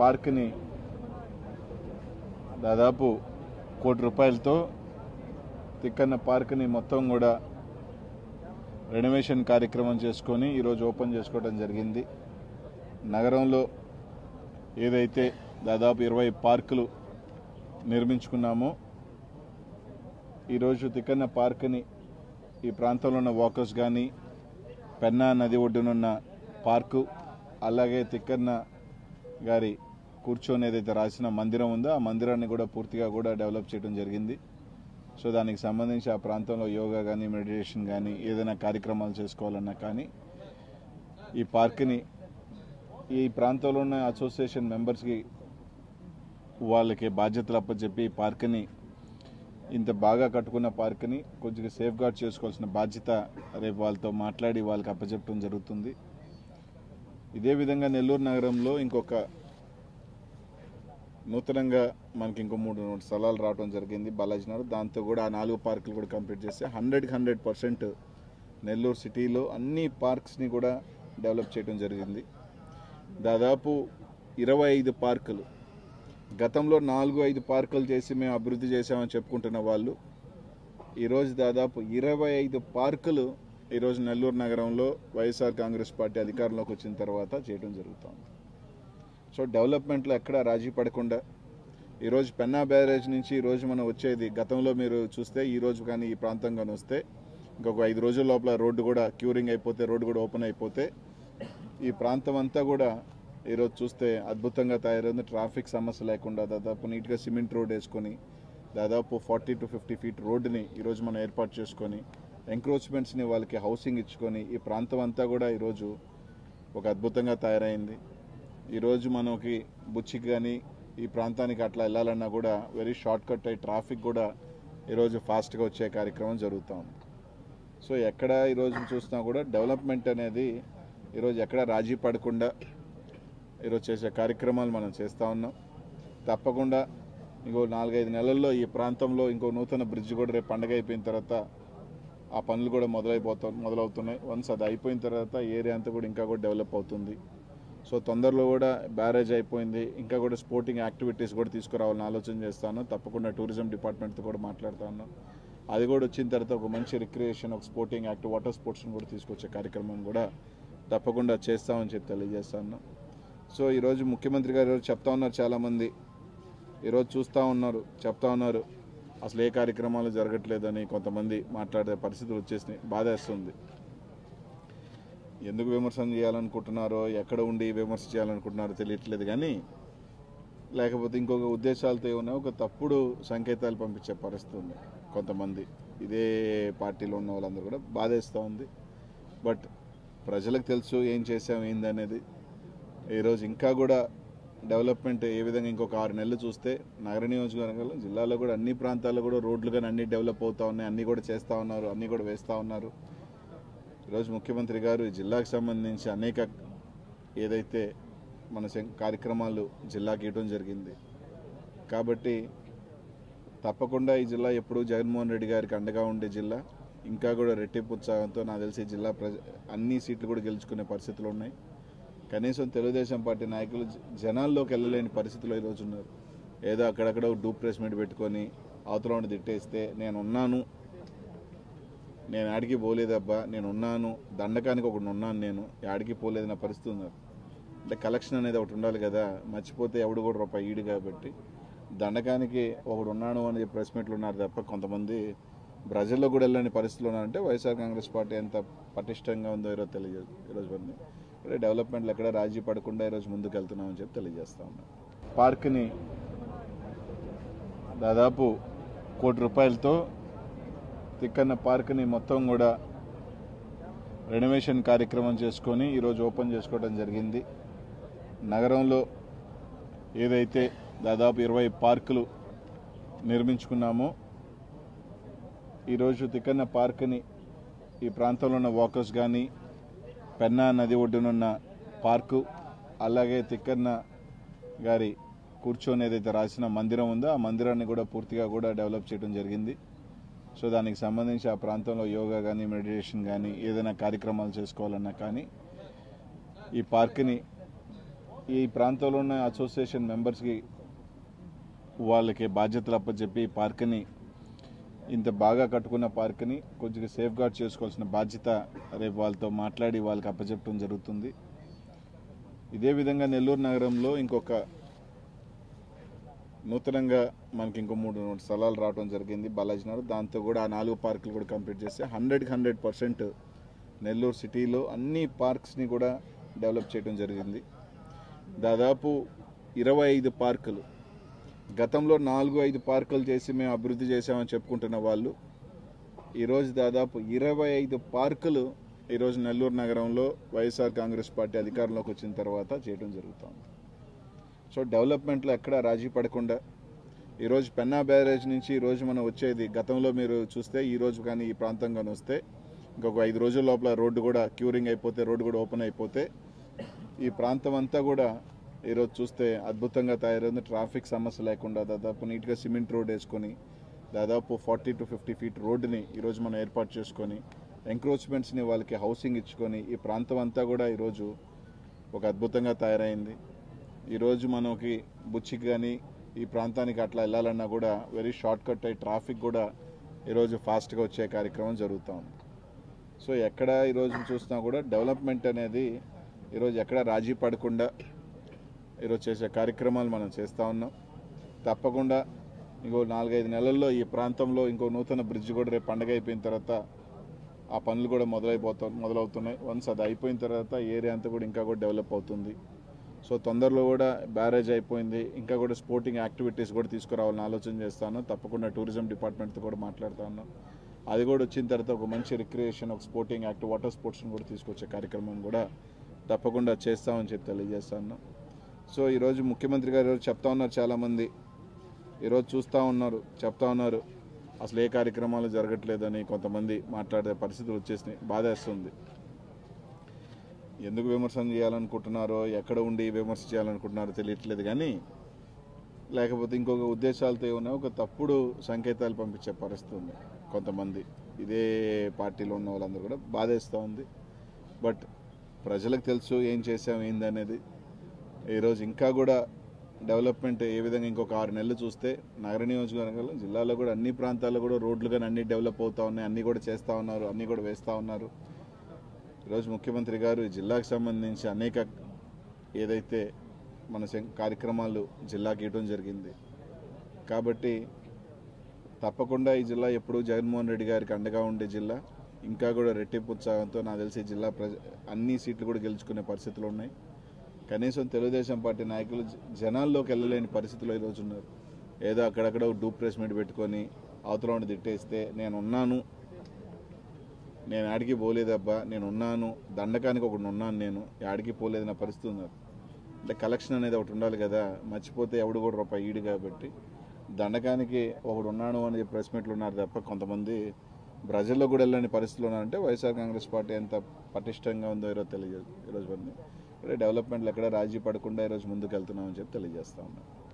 పార్క్ని దాదాపు కోటి రూపాయలతో తిక్కన్న పార్క్ని మొత్తం కూడా రెనోవేషన్ కార్యక్రమం చేసుకొని ఈరోజు ఓపెన్ చేసుకోవడం జరిగింది నగరంలో ఏదైతే దాదాపు ఇరవై పార్కులు నిర్మించుకున్నామో ఈరోజు తిక్కన్న పార్క్ని ఈ ప్రాంతంలో ఉన్న వాకర్స్ కానీ పెన్నా నది ఒడ్డునున్న పార్కు అలాగే తిక్కన్న గారి కూర్చొని ఏదైతే రాసిన మందిరం ఉందో ఆ మందిరాన్ని కూడా పూర్తిగా కూడా డెవలప్ చేయడం జరిగింది సో దానికి సంబంధించి ఆ ప్రాంతంలో యోగా కానీ మెడిటేషన్ కానీ ఏదైనా కార్యక్రమాలు చేసుకోవాలన్నా కానీ ఈ పార్క్ని ఈ ప్రాంతంలో ఉన్న అసోసియేషన్ మెంబర్స్కి వాళ్ళకి బాధ్యతలు అప్పచెప్పి ఈ పార్క్ని ఇంత బాగా కట్టుకున్న పార్క్ని కొంచెం సేఫ్ గార్డ్ చేసుకోవాల్సిన బాధ్యత రేపు వాళ్ళతో మాట్లాడి వాళ్ళకి అప్పచెప్పడం జరుగుతుంది ఇదే విధంగా నెల్లూరు నగరంలో ఇంకొక నూతనంగా మనకి ఇంకో మూడు స్థలాలు రావడం జరిగింది బాలాజీ నగర్ దాంతో కూడా ఆ నాలుగు పార్కులు కూడా కంప్లీట్ చేస్తే హండ్రెడ్కి హండ్రెడ్ పర్సెంట్ నెల్లూరు సిటీలో అన్ని పార్క్స్ని కూడా డెవలప్ చేయడం జరిగింది దాదాపు ఇరవై ఐదు పార్కులు గతంలో నాలుగు ఐదు పార్కులు చేసి మేము అభివృద్ధి చేశామని చెప్పుకుంటున్న వాళ్ళు ఈరోజు దాదాపు ఇరవై ఐదు పార్కులు ఈరోజు నెల్లూరు నగరంలో వైఎస్ఆర్ కాంగ్రెస్ పార్టీ అధికారంలోకి వచ్చిన తర్వాత చేయడం జరుగుతుంది సో డెవలప్మెంట్లో ఎక్కడ రాజీ పడకుండా ఈరోజు పెన్నా బ్యారేజ్ నుంచి ఈరోజు మనం వచ్చేది గతంలో మీరు చూస్తే ఈ రోజు కానీ ఈ ప్రాంతం కానీ వస్తే ఇంకొక ఐదు రోజుల లోపల రోడ్డు కూడా క్యూరింగ్ అయిపోతే రోడ్డు కూడా ఓపెన్ అయిపోతే ఈ ప్రాంతం అంతా కూడా ఈరోజు చూస్తే అద్భుతంగా తయారైంది ట్రాఫిక్ సమస్య లేకుండా దాదాపు నీట్గా సిమెంట్ రోడ్ వేసుకొని దాదాపు ఫార్టీ టు ఫిఫ్టీ ఫీట్ రోడ్డుని ఈరోజు మనం ఏర్పాటు చేసుకొని ఎంక్రోచ్మెంట్స్ని వాళ్ళకి హౌసింగ్ ఇచ్చుకొని ఈ ప్రాంతం అంతా కూడా ఈరోజు ఒక అద్భుతంగా తయారైంది ఈరోజు మనకి బుచ్చికి కానీ ఈ ప్రాంతానికి అట్లా వెళ్ళాలన్నా కూడా వెరీ షార్ట్ కట్ అయ్యి ట్రాఫిక్ కూడా ఈరోజు ఫాస్ట్గా వచ్చే కార్యక్రమం జరుగుతూ ఉంది సో ఎక్కడ ఈరోజు చూసినా కూడా డెవలప్మెంట్ అనేది ఈరోజు ఎక్కడ రాజీ పడకుండా ఈరోజు చేసే కార్యక్రమాలు మనం చేస్తూ ఉన్నాం తప్పకుండా ఇంకో నాలుగైదు నెలల్లో ఈ ప్రాంతంలో ఇంకో నూతన బ్రిడ్జ్ కూడా రేపు పండగ అయిపోయిన తర్వాత ఆ పనులు కూడా మొదలైపోతా మొదలవుతున్నాయి వన్స్ అది అయిపోయిన తర్వాత ఏరియా అంతా కూడా ఇంకా కూడా డెవలప్ అవుతుంది సో తొందరలో కూడా బ్యారేజ్ అయిపోయింది ఇంకా కూడా స్పోర్టింగ్ యాక్టివిటీస్ కూడా తీసుకురావాలని ఆలోచన చేస్తాను తప్పకుండా టూరిజం డిపార్ట్మెంట్తో కూడా మాట్లాడుతాను అది కూడా వచ్చిన తర్వాత ఒక మంచి రిక్రియేషన్ ఒక స్పోర్టింగ్ యాక్ట్ వాటర్ స్పోర్ట్స్ని కూడా తీసుకొచ్చే కార్యక్రమం కూడా తప్పకుండా చేస్తామని చెప్పి తెలియజేస్తాను సో ఈరోజు ముఖ్యమంత్రి గారు ఈరోజు చెప్తా ఉన్నారు చాలామంది ఈరోజు చూస్తూ ఉన్నారు చెప్తా ఉన్నారు అసలు ఏ కార్యక్రమాలు జరగట్లేదని కొంతమంది మాట్లాడే పరిస్థితులు వచ్చేసినాయి బాధేస్తుంది ఎందుకు విమర్శన చేయాలనుకుంటున్నారో ఎక్కడ ఉండి విమర్శ చేయాలనుకుంటున్నారో తెలియట్లేదు కానీ లేకపోతే ఇంకొక ఉద్దేశాలతో ఏమన్నా ఒక తప్పుడు సంకేతాలు పంపించే పరిస్థితి ఉంది కొంతమంది ఇదే పార్టీలో ఉన్న వాళ్ళందరూ కూడా బాధేస్తూ ఉంది బట్ ప్రజలకు తెలుసు ఏం చేసాం ఏందనేది ఈరోజు ఇంకా కూడా డెవలప్మెంట్ ఏ విధంగా ఇంకొక ఆరు నెలలు చూస్తే నగర నియోజకవర్గంలో జిల్లాలో కూడా అన్ని ప్రాంతాల్లో కూడా రోడ్లు కానీ అన్ని డెవలప్ అవుతా ఉన్నాయి అన్నీ కూడా చేస్తూ ఉన్నారు అన్నీ కూడా వేస్తూ ఉన్నారు ఈరోజు ముఖ్యమంత్రి గారు ఈ జిల్లాకు సంబంధించి అనేక ఏదైతే మన శం- కార్యక్రమాలు జిల్లాకి ఇవ్వడం జరిగింది కాబట్టి తప్పకుండా ఈ జిల్లా ఎప్పుడు జగన్మోహన్ రెడ్డి గారికి అండగా ఉండే జిల్లా ఇంకా కూడా రెట్టింపు ఉత్సాహంతో నాకు తెలిసి ఈ జిల్లా ప్రజ అన్ని సీట్లు కూడా గెలుచుకునే పరిస్థితులు ఉన్నాయి కనీసం తెలుగుదేశం పార్టీ నాయకులు జ- జనాల్లోకి వెళ్ళలేని పరిస్థితిలో ఈరోజు ఉన్నారు ఏదో అక్కడక్కడ డూ ప్రెస్ మీట్ పెట్టుకొని అవతల ఉండి తిట్టేస్తే నేను ఉన్నాను నేను ఆడికి పోలేదబ్బా నేను ఉన్నాను దండకానికి ఒకటి ఉన్నాను నేను ఆడికి పోలేదు నా పరిస్థితి ఉన్నారు అంటే కలెక్షన్ అనేది ఒకటి ఉండాలి కదా మర్చిపోతే ఎవడు కూడా రూపాయి ఈడు కాబట్టి దండకానికి ఒకడు ఉన్నాను అని చెప్పి ప్రెస్ మీట్లు ఉన్నారు తప్ప కొంతమంది ప్రజల్లో కూడా వెళ్ళని పరిస్థితులు ఉన్నారంటే వైఎస్ఆర్ కాంగ్రెస్ పార్టీ ఎంత పటిష్టంగా ఉందో ఈరోజు తెలియజేది ఈరోజు మంది ఇక్కడ డెవలప్మెంట్లు ఎక్కడ రాజీ పడకుండా ఈరోజు ముందుకు వెళ్తున్నామని చెప్పి తెలియజేస్తా ఉన్నాం పార్క్ని దాదాపు కోటి రూపాయలతో తిక్కన్న పార్క్ని మొత్తం కూడా రెనోవేషన్ కార్యక్రమం చేసుకొని ఈరోజు ఓపెన్ చేసుకోవడం జరిగింది నగరంలో ఏదైతే దాదాపు ఇరవై పార్కులు నిర్మించుకున్నామో ఈరోజు తిక్కన్న పార్క్ని ఈ ప్రాంతంలో ఉన్న వాకర్స్ కానీ పెన్నా నది ఒడ్డునున్న పార్కు అలాగే తిక్కన్న గారి కూర్చొని ఏదైతే రాసిన మందిరం ఉందో ఆ మందిరాన్ని కూడా పూర్తిగా కూడా డెవలప్ చేయడం జరిగింది సో దానికి సంబంధించి ఆ ప్రాంతంలో యోగా కానీ మెడిటేషన్ కానీ ఏదైనా కార్యక్రమాలు చేసుకోవాలన్నా కానీ ఈ పార్క్ని ఈ ప్రాంతంలో ఉన్న అసోసియేషన్ మెంబర్స్కి వాళ్ళకి బాధ్యతలు అప్పచెప్పి ఈ పార్క్ని ఇంత బాగా కట్టుకున్న పార్క్ని కొంచెం సేఫ్ గార్డ్ చేసుకోవాల్సిన బాధ్యత రేపు వాళ్ళతో మాట్లాడి వాళ్ళకి అప్పచెప్పడం జరుగుతుంది ఇదే విధంగా నెల్లూరు నగరంలో ఇంకొక నూతనంగా మనకి ఇంకో మూడు స్థలాలు రావడం జరిగింది బాలాజీ నగర్ దాంతో కూడా ఆ నాలుగు పార్కులు కూడా కంప్లీట్ చేస్తే హండ్రెడ్కి హండ్రెడ్ పర్సెంట్ నెల్లూరు సిటీలో అన్ని పార్క్స్ని కూడా డెవలప్ చేయడం జరిగింది దాదాపు ఇరవై ఐదు పార్కులు గతంలో నాలుగు ఐదు పార్కులు చేసి మేము అభివృద్ధి చేసామని చెప్పుకుంటున్న వాళ్ళు ఈరోజు దాదాపు ఇరవై ఐదు పార్కులు ఈరోజు నెల్లూరు నగరంలో వైఎస్ఆర్ కాంగ్రెస్ పార్టీ అధికారంలోకి వచ్చిన తర్వాత చేయడం జరుగుతుంది సో డెవలప్మెంట్లో ఎక్కడ రాజీ పడకుండా ఈరోజు పెన్నా బ్యారేజ్ నుంచి ఈరోజు మనం వచ్చేది గతంలో మీరు చూస్తే ఈ రోజు కానీ ఈ ప్రాంతం కానీ వస్తే ఇంకొక ఐదు రోజుల లోపల రోడ్డు కూడా క్యూరింగ్ అయిపోతే రోడ్డు కూడా ఓపెన్ అయిపోతే ఈ ప్రాంతం అంతా కూడా ఈరోజు చూస్తే అద్భుతంగా తయారైంది ట్రాఫిక్ సమస్య లేకుండా దాదాపు నీట్గా సిమెంట్ రోడ్ వేసుకొని దాదాపు ఫార్టీ టు ఫిఫ్టీ ఫీట్ రోడ్డుని ఈరోజు మనం ఏర్పాటు చేసుకొని ఎంక్రోచ్మెంట్స్ని వాళ్ళకి హౌసింగ్ ఇచ్చుకొని ఈ ప్రాంతం అంతా కూడా ఈరోజు ఒక అద్భుతంగా తయారైంది ఈరోజు మనకి బుచ్చికి కానీ ఈ ప్రాంతానికి అట్లా వెళ్ళాలన్నా కూడా వెరీ షార్ట్ కట్ అయ్యి ట్రాఫిక్ కూడా ఈరోజు ఫాస్ట్గా వచ్చే కార్యక్రమం జరుగుతూ ఉంది సో ఎక్కడ ఈరోజు చూసినా కూడా డెవలప్మెంట్ అనేది ఈరోజు ఎక్కడ రాజీ పడకుండా ఈరోజు చేసే కార్యక్రమాలు మనం చేస్తూ ఉన్నాం తప్పకుండా ఇంకో నాలుగైదు నెలల్లో ఈ ప్రాంతంలో ఇంకో నూతన బ్రిడ్జ్ కూడా రేపు పండగ అయిపోయిన తర్వాత ఆ పనులు కూడా మొదలైపోతా మొదలవుతున్నాయి వన్స్ అది అయిపోయిన తర్వాత ఏరియా అంతా కూడా ఇంకా కూడా డెవలప్ అవుతుంది సో తొందరలో కూడా బ్యారేజ్ అయిపోయింది ఇంకా కూడా స్పోర్టింగ్ యాక్టివిటీస్ కూడా తీసుకురావాలని ఆలోచన చేస్తాను తప్పకుండా టూరిజం డిపార్ట్మెంట్తో కూడా మాట్లాడుతా ఉన్నాం అది కూడా వచ్చిన తర్వాత ఒక మంచి రిక్రియేషన్ ఒక స్పోర్టింగ్ యాక్ట్ వాటర్ స్పోర్ట్స్ని కూడా తీసుకొచ్చే కార్యక్రమం కూడా తప్పకుండా చేస్తామని చెప్పి తెలియజేస్తాను సో ఈరోజు ముఖ్యమంత్రి గారు ఈరోజు చెప్తా ఉన్నారు చాలామంది ఈరోజు చూస్తూ ఉన్నారు చెప్తా ఉన్నారు అసలు ఏ కార్యక్రమాలు జరగట్లేదని కొంతమంది మాట్లాడే పరిస్థితులు వచ్చేసినాయి బాధేస్తుంది ఎందుకు విమర్శన చేయాలనుకుంటున్నారో ఎక్కడ ఉండి విమర్శ చేయాలనుకుంటున్నారో తెలియట్లేదు కానీ లేకపోతే ఇంకొక ఉద్దేశాలతో ఏమన్నా ఒక తప్పుడు సంకేతాలు పంపించే పరిస్థితి ఉంది కొంతమంది ఇదే పార్టీలో ఉన్న వాళ్ళందరూ కూడా బాధేస్తూ ఉంది బట్ ప్రజలకు తెలుసు ఏం చేసాం ఏందనేది ఈరోజు ఇంకా కూడా డెవలప్మెంట్ ఏ విధంగా ఇంకొక ఆరు నెలలు చూస్తే నగర నియోజకవర్గంలో జిల్లాలో కూడా అన్ని ప్రాంతాల్లో కూడా రోడ్లు కానీ అన్ని డెవలప్ అవుతా ఉన్నాయి అన్నీ కూడా చేస్తూ ఉన్నారు అన్నీ కూడా వేస్తూ ఉన్నారు ఈరోజు ముఖ్యమంత్రి గారు ఈ జిల్లాకు సంబంధించి అనేక ఏదైతే మన శం- కార్యక్రమాలు జిల్లాకి ఇవ్వడం జరిగింది కాబట్టి తప్పకుండా ఈ జిల్లా ఎప్పుడూ జగన్మోహన్ రెడ్డి గారికి అండగా ఉండే జిల్లా ఇంకా కూడా రెట్టింపు ఉత్సాహంతో నాకు తెలిసి ఈ జిల్లా ప్రజ అన్ని సీట్లు కూడా గెలుచుకునే పరిస్థితులు ఉన్నాయి కనీసం తెలుగుదేశం పార్టీ నాయకులు జ- జనాల్లోకి వెళ్ళలేని పరిస్థితిలో ఈరోజు ఉన్నారు ఏదో అక్కడక్కడ డూప్ ప్రెస్ మీట్ పెట్టుకొని అవతల వాడిని తిట్టేస్తే నేను ఉన్నాను నేను ఆడికి పోలేదబ్బా నేను ఉన్నాను దండకానికి ఒకటి ఉన్నాను నేను ఆడికి పోలేదు నా పరిస్థితి ఉన్నారు అంటే కలెక్షన్ అనేది ఒకటి ఉండాలి కదా మర్చిపోతే ఎవడు కూడా రూపాయి ఈడు కాబట్టి దండకానికి ఒకడు ఉన్నాను అని చెప్పి ప్రెస్ మీట్లు ఉన్నారు తప్ప కొంతమంది ప్రజల్లో కూడా వెళ్ళని పరిస్థితులు ఉన్నారంటే వైఎస్ఆర్ కాంగ్రెస్ పార్టీ ఎంత పటిష్టంగా ఉందో ఈరోజు తెలియజేది ఈరోజు మంది ఇక్కడ డెవలప్మెంట్లు ఎక్కడ రాజీ పడకుండా ఈరోజు ముందుకు వెళ్తున్నామని చెప్పి తెలియజేస్తా ఉన్నాను